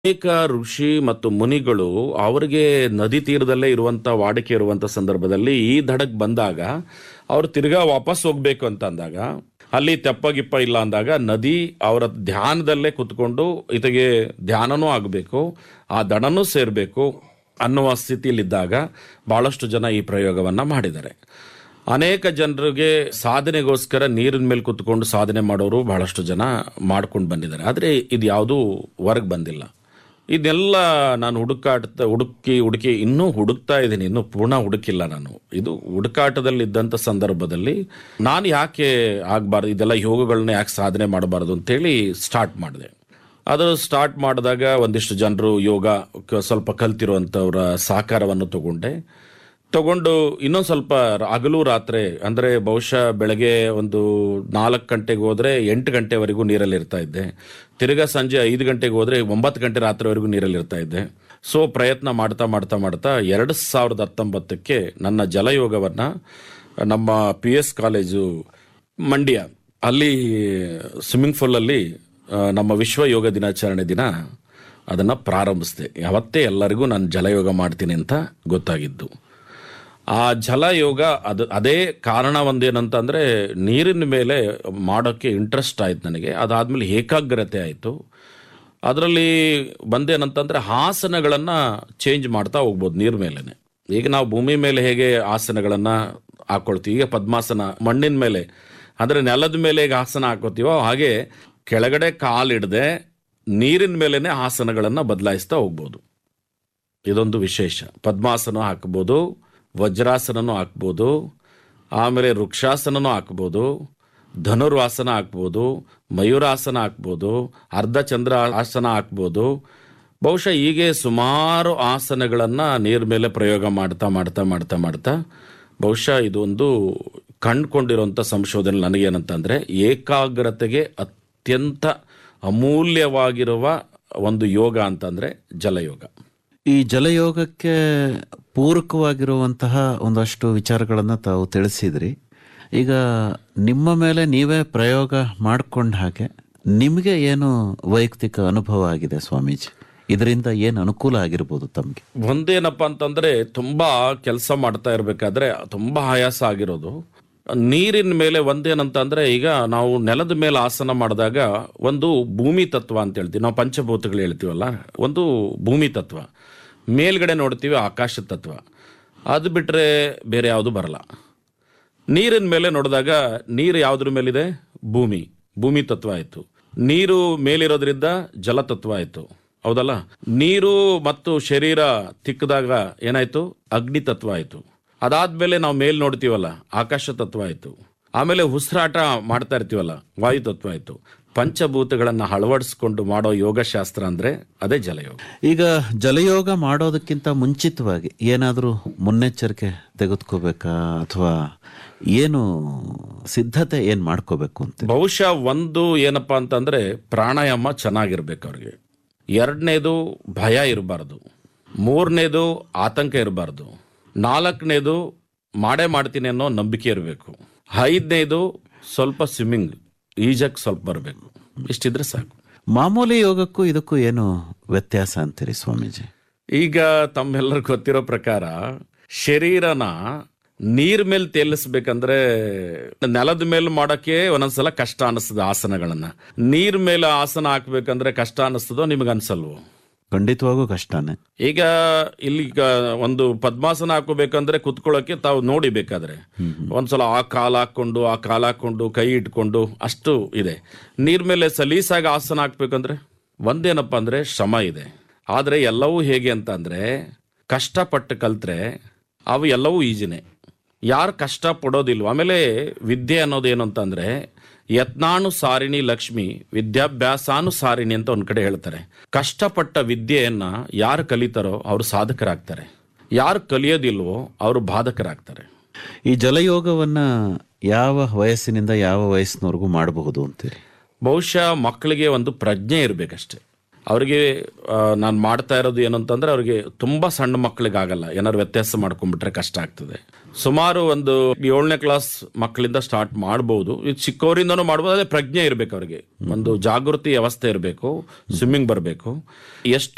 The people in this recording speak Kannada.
ಅನೇಕ ಋಷಿ ಮತ್ತು ಮುನಿಗಳು ಅವರಿಗೆ ನದಿ ತೀರದಲ್ಲೇ ಇರುವಂತ ವಾಡಿಕೆ ಇರುವಂತ ಸಂದರ್ಭದಲ್ಲಿ ಈ ದಡಕ್ ಬಂದಾಗ ಅವ್ರು ತಿರ್ಗಾ ವಾಪಸ್ ಹೋಗ್ಬೇಕು ಅಂತ ಅಂದಾಗ ಅಲ್ಲಿ ತೆಪ್ಪಗಿಪ್ಪ ಇಲ್ಲ ಅಂದಾಗ ನದಿ ಅವರ ಧ್ಯಾನದಲ್ಲೇ ಕುತ್ಕೊಂಡು ಇತಗೆ ಧ್ಯಾನನೂ ಆಗಬೇಕು ಆ ದಡನೂ ಸೇರಬೇಕು ಅನ್ನುವ ಸ್ಥಿತಿಯಲ್ಲಿದ್ದಾಗ ಬಹಳಷ್ಟು ಜನ ಈ ಪ್ರಯೋಗವನ್ನ ಮಾಡಿದ್ದಾರೆ ಅನೇಕ ಜನರಿಗೆ ಸಾಧನೆಗೋಸ್ಕರ ನೀರಿನ ಮೇಲೆ ಕುತ್ಕೊಂಡು ಸಾಧನೆ ಮಾಡೋರು ಬಹಳಷ್ಟು ಜನ ಮಾಡ್ಕೊಂಡು ಬಂದಿದ್ದಾರೆ ಆದರೆ ಇದು ಯಾವುದೂ ಹೊರಗೆ ಬಂದಿಲ್ಲ ಇದೆಲ್ಲ ನಾನು ಹುಡುಕಾಟ ಹುಡುಕಿ ಹುಡುಕಿ ಇನ್ನೂ ಹುಡುಕ್ತಾ ಇದ್ದೀನಿ ಇನ್ನೂ ಪೂರ್ಣ ಹುಡುಕಿಲ್ಲ ನಾನು ಇದು ಹುಡುಕಾಟದಲ್ಲಿ ಇದ್ದಂಥ ಸಂದರ್ಭದಲ್ಲಿ ನಾನು ಯಾಕೆ ಆಗಬಾರ್ದು ಇದೆಲ್ಲ ಯೋಗಗಳನ್ನ ಯಾಕೆ ಸಾಧನೆ ಮಾಡಬಾರ್ದು ಅಂತೇಳಿ ಸ್ಟಾರ್ಟ್ ಮಾಡಿದೆ ಅದು ಸ್ಟಾರ್ಟ್ ಮಾಡಿದಾಗ ಒಂದಿಷ್ಟು ಜನರು ಯೋಗ ಕ- ಸ್ವಲ್ಪ ಕಲ್ತಿರುವಂಥವ್ರ ಸಹಕಾರವನ್ನು ತಗೊಂಡೆ ತಗೊಂಡು ಇನ್ನೊಂದು ಸ್ವಲ್ಪ ಹಗಲು ರಾತ್ರಿ ಅಂದರೆ ಬಹುಶಃ ಬೆಳಗ್ಗೆ ಒಂದು ನಾಲ್ಕು ಗಂಟೆಗೆ ಹೋದರೆ ಎಂಟು ಗಂಟೆವರೆಗೂ ನೀರಲ್ಲಿ ಇರ್ತಾ ಇದ್ದೆ ತಿರ್ಗಾ ಸಂಜೆ ಐದು ಗಂಟೆಗೆ ಹೋದರೆ ಒಂಬತ್ತು ಗಂಟೆ ರಾತ್ರಿವರೆಗೂ ನೀರಲ್ಲಿ ಇರ್ತಾ ಇದ್ದೆ ಸೊ ಪ್ರಯತ್ನ ಮಾಡ್ತಾ ಮಾಡ್ತಾ ಮಾಡ್ತಾ ಎರಡು ಸಾವಿರದ ಹತ್ತೊಂಬತ್ತಕ್ಕೆ ನನ್ನ ಜಲಯೋಗವನ್ನು ನಮ್ಮ ಪಿ ಎಸ್ ಕಾಲೇಜು ಮಂಡ್ಯ ಅಲ್ಲಿ ಸ್ವಿಮ್ಮಿಂಗ್ ಪೂಲಲ್ಲಿ ಆ, ನಮ್ಮ ವಿಶ್ವ ಯೋಗ ದಿನಾಚರಣೆ ದಿನ ಅದನ್ನು ಪ್ರಾರಂಭಿಸಿದೆ ಯಾವತ್ತೇ ಎಲ್ಲರಿಗೂ ನಾನು ಜಲಯೋಗ ಮಾಡ್ತೀನಿ ಅಂತ ಗೊತ್ತಾಗಿದ್ದು ಆ ಜಲಯೋಗ ಅದು ಅದೇ ಕಾರಣ ಒಂದೇನಂತಂದರೆ ನೀರಿನ ಮೇಲೆ ಮಾಡೋಕ್ಕೆ ಇಂಟ್ರೆಸ್ಟ್ ಆಯ್ತು ನನಗೆ ಅದಾದಮೇಲೆ ಏಕಾಗ್ರತೆ ಆಯಿತು ಅದರಲ್ಲಿ ಬಂದೇನಂತಂದರೆ ಆಸನಗಳನ್ನು ಚೇಂಜ್ ಮಾಡ್ತಾ ಹೋಗ್ಬೋದು ನೀರ್ ಮೇಲೇ ಈಗ ನಾವು ಭೂಮಿ ಮೇಲೆ ಹೇಗೆ ಆಸನಗಳನ್ನು ಹಾಕೊಳ್ತೀವಿ ಈಗ ಪದ್ಮಾಸನ ಮಣ್ಣಿನ ಮೇಲೆ ಅಂದರೆ ನೆಲದ ಮೇಲೆ ಹೇಗೆ ಆಸನ ಹಾಕೋತೀವೋ ಹಾಗೆ ಕೆಳಗಡೆ ಕಾಲಿಡದೆ ನೀರಿನ ಮೇಲೇನೆ ಆಸನಗಳನ್ನು ಬದಲಾಯಿಸ್ತಾ ಹೋಗ್ಬೋದು ಇದೊಂದು ವಿಶೇಷ ಪದ್ಮಾಸನ ಹಾಕ್ಬೋದು ವಜ್ರಾಸನನೂ ಹಾಕ್ಬೋದು ಆಮೇಲೆ ವೃಕ್ಷಾಸನನೂ ಹಾಕ್ಬೋದು ಧನುರ್ವಾಸನ ಹಾಕ್ಬೋದು ಮಯೂರಾಸನ ಹಾಕ್ಬೋದು ಅರ್ಧ ಚಂದ್ರ ಆಸನ ಹಾಕ್ಬೋದು ಬಹುಶಃ ಹೀಗೆ ಸುಮಾರು ಆಸನಗಳನ್ನು ನೀರ್ ಮೇಲೆ ಪ್ರಯೋಗ ಮಾಡ್ತಾ ಮಾಡ್ತಾ ಮಾಡ್ತಾ ಮಾಡ್ತಾ ಬಹುಶಃ ಇದೊಂದು ಕಂಡುಕೊಂಡಿರುವಂಥ ಸಂಶೋಧನೆ ನನಗೇನಂತಂದರೆ ಏಕಾಗ್ರತೆಗೆ ಅತ್ಯಂತ ಅಮೂಲ್ಯವಾಗಿರುವ ಒಂದು ಯೋಗ ಅಂತಂದರೆ ಜಲಯೋಗ ಈ ಜಲಯೋಗಕ್ಕೆ ಪೂರಕವಾಗಿರುವಂತಹ ಒಂದಷ್ಟು ವಿಚಾರಗಳನ್ನು ತಾವು ತಿಳಿಸಿದ್ರಿ ಈಗ ನಿಮ್ಮ ಮೇಲೆ ನೀವೇ ಪ್ರಯೋಗ ಮಾಡ್ಕೊಂಡ ಹಾಗೆ ನಿಮಗೆ ಏನು ವೈಯಕ್ತಿಕ ಅನುಭವ ಆಗಿದೆ ಸ್ವಾಮೀಜಿ ಇದರಿಂದ ಏನು ಅನುಕೂಲ ಆಗಿರ್ಬೋದು ತಮಗೆ ಒಂದೇನಪ್ಪ ಅಂತಂದ್ರೆ ತುಂಬಾ ಕೆಲಸ ಮಾಡ್ತಾ ಇರಬೇಕಾದ್ರೆ ತುಂಬಾ ಆಯಾಸ ಆಗಿರೋದು ನೀರಿನ ಮೇಲೆ ಒಂದೇನಂತ ಅಂದ್ರೆ ಈಗ ನಾವು ನೆಲದ ಮೇಲೆ ಆಸನ ಮಾಡಿದಾಗ ಒಂದು ಭೂಮಿ ತತ್ವ ಅಂತ ಹೇಳ್ತೀವಿ ನಾವು ಪಂಚಭೂತಗಳು ಹೇಳ್ತೀವಲ್ಲ ಒಂದು ಭೂಮಿ ತತ್ವ ಮೇಲ್ಗಡೆ ನೋಡ್ತೀವಿ ಆಕಾಶ ತತ್ವ ಅದು ಬಿಟ್ರೆ ಬೇರೆ ಯಾವುದು ಬರಲ್ಲ ನೀರಿನ ಮೇಲೆ ನೋಡಿದಾಗ ನೀರು ಯಾವುದ್ರ ಮೇಲಿದೆ ಭೂಮಿ ಭೂಮಿ ತತ್ವ ಆಯಿತು ನೀರು ಮೇಲಿರೋದ್ರಿಂದ ಜಲತತ್ವ ಆಯಿತು ಹೌದಲ್ಲ ನೀರು ಮತ್ತು ಶರೀರ ತಿಕ್ಕದಾಗ ಏನಾಯ್ತು ಅಗ್ನಿ ತತ್ವ ಆಯಿತು ಅದಾದ್ಮೇಲೆ ನಾವು ಮೇಲ್ ನೋಡ್ತೀವಲ್ಲ ಆಕಾಶ ತತ್ವ ಆಯಿತು ಆಮೇಲೆ ಉಸಿರಾಟ ಮಾಡ್ತಾ ಇರ್ತೀವಲ್ಲ ವಾಯು ತತ್ವ ಆಯಿತು ಪಂಚಭೂತಗಳನ್ನು ಅಳವಡಿಸ್ಕೊಂಡು ಮಾಡೋ ಯೋಗಶಾಸ್ತ್ರ ಅಂದ್ರೆ ಅದೇ ಜಲಯೋಗ ಈಗ ಜಲಯೋಗ ಮಾಡೋದಕ್ಕಿಂತ ಮುಂಚಿತವಾಗಿ ಏನಾದರೂ ಮುನ್ನೆಚ್ಚರಿಕೆ ತೆಗೆದುಕೋಬೇಕಾ ಅಥವಾ ಏನು ಸಿದ್ಧತೆ ಏನು ಮಾಡ್ಕೋಬೇಕು ಅಂತ ಬಹುಶಃ ಒಂದು ಏನಪ್ಪಾ ಅಂತಂದ್ರೆ ಪ್ರಾಣಾಯಾಮ ಚೆನ್ನಾಗಿರ್ಬೇಕು ಅವ್ರಿಗೆ ಎರಡನೇದು ಭಯ ಇರಬಾರ್ದು ಮೂರನೇದು ಆತಂಕ ಇರಬಾರ್ದು ನಾಲ್ಕನೇದು ಮಾಡೇ ಮಾಡ್ತೀನಿ ಅನ್ನೋ ನಂಬಿಕೆ ಇರಬೇಕು ಐದನೇದು ಸ್ವಲ್ಪ ಸ್ವಿಮ್ಮಿಂಗ್ ಈಜಕ್ಕೆ ಸ್ವಲ್ಪ ಬರಬೇಕು ಇಷ್ಟಿದ್ರೆ ಸಾಕು ಮಾಮೂಲಿ ಯೋಗಕ್ಕೂ ಇದಕ್ಕೂ ಏನು ವ್ಯತ್ಯಾಸ ಅಂತೀರಿ ಸ್ವಾಮೀಜಿ ಈಗ ತಮ್ಮೆಲ್ಲರಿಗೂ ಗೊತ್ತಿರೋ ಪ್ರಕಾರ ಶರೀರನ ನೀರ್ ಮೇಲೆ ತೇಲಿಸ್ಬೇಕಂದ್ರೆ ನೆಲದ ಮೇಲೆ ಮಾಡಕ್ಕೆ ಒಂದೊಂದ್ಸಲ ಕಷ್ಟ ಅನಿಸ್ತದೆ ಆಸನಗಳನ್ನ ನೀರ್ ಮೇಲೆ ಆಸನ ಹಾಕ್ಬೇಕಂದ್ರೆ ಕಷ್ಟ ಅನಿಸ್ತದೋ ನಿಮ್ಗೆ ಅನ್ಸಲ್ವೋ ಖಂಡಿತವಾಗೂ ಕಷ್ಟನೇ ಈಗ ಇಲ್ಲಿ ಈಗ ಒಂದು ಪದ್ಮಾಸನ ಹಾಕೋಬೇಕಂದ್ರೆ ಕುತ್ಕೊಳ್ಳೋಕೆ ತಾವು ನೋಡಿ ಬೇಕಾದ್ರೆ ಒಂದ್ಸಲ ಆ ಕಾಲ್ ಹಾಕೊಂಡು ಆ ಕಾಲ್ ಹಾಕೊಂಡು ಕೈ ಇಟ್ಕೊಂಡು ಅಷ್ಟು ಇದೆ ನೀರ್ ಮೇಲೆ ಸಲೀಸಾಗಿ ಆಸನ ಹಾಕ್ಬೇಕಂದ್ರೆ ಒಂದೇನಪ್ಪ ಅಂದ್ರೆ ಶ್ರಮ ಇದೆ ಆದ್ರೆ ಎಲ್ಲವೂ ಹೇಗೆ ಅಂತ ಅಂದ್ರೆ ಕಷ್ಟಪಟ್ಟು ಕಲ್ತ್ರೆ ಅವು ಎಲ್ಲವೂ ಈಜಿನೇ ಯಾರು ಕಷ್ಟ ಪಡೋದಿಲ್ವೋ ಆಮೇಲೆ ವಿದ್ಯೆ ಅನ್ನೋದು ಏನು ಅಂತಂದ್ರೆ ಯತ್ನಾನು ಸಾರಿಣಿ ಲಕ್ಷ್ಮಿ ವಿದ್ಯಾಭ್ಯಾಸಾನು ಸಾರಿಣಿ ಅಂತ ಒಂದ್ ಕಡೆ ಹೇಳ್ತಾರೆ ಕಷ್ಟಪಟ್ಟ ವಿದ್ಯೆಯನ್ನ ಯಾರು ಕಲಿತಾರೋ ಅವರು ಸಾಧಕರಾಗ್ತಾರೆ ಯಾರು ಕಲಿಯೋದಿಲ್ವೋ ಅವರು ಬಾಧಕರಾಗ್ತಾರೆ ಈ ಜಲಯೋಗವನ್ನ ಯಾವ ವಯಸ್ಸಿನಿಂದ ಯಾವ ವಯಸ್ಸಿನವರೆಗೂ ಮಾಡಬಹುದು ಅಂತೀರಿ ಬಹುಶಃ ಮಕ್ಕಳಿಗೆ ಒಂದು ಪ್ರಜ್ಞೆ ಇರಬೇಕಷ್ಟೆ ಅವರಿಗೆ ನಾನು ಮಾಡ್ತಾ ಇರೋದು ಏನು ಅಂತಂದ್ರೆ ಅವ್ರಿಗೆ ತುಂಬಾ ಸಣ್ಣ ಮಕ್ಕಳಿಗೆ ಆಗಲ್ಲ ಏನಾದ್ರು ವ್ಯತ್ಯಾಸ ಮಾಡ್ಕೊಂಡ್ಬಿಟ್ರೆ ಕಷ್ಟ ಆಗ್ತದೆ ಸುಮಾರು ಒಂದು ಏಳನೇ ಕ್ಲಾಸ್ ಮಕ್ಕಳಿಂದ ಸ್ಟಾರ್ಟ್ ಮಾಡ್ಬೋದು ಇದು ಚಿಕ್ಕವರಿಂದನೂ ಮಾಡ್ಬೋದು ಅದೇ ಪ್ರಜ್ಞೆ ಇರಬೇಕು ಅವ್ರಿಗೆ ಒಂದು ಜಾಗೃತಿ ವ್ಯವಸ್ಥೆ ಇರಬೇಕು ಸ್ವಿಮ್ಮಿಂಗ್ ಬರಬೇಕು ಎಷ್ಟು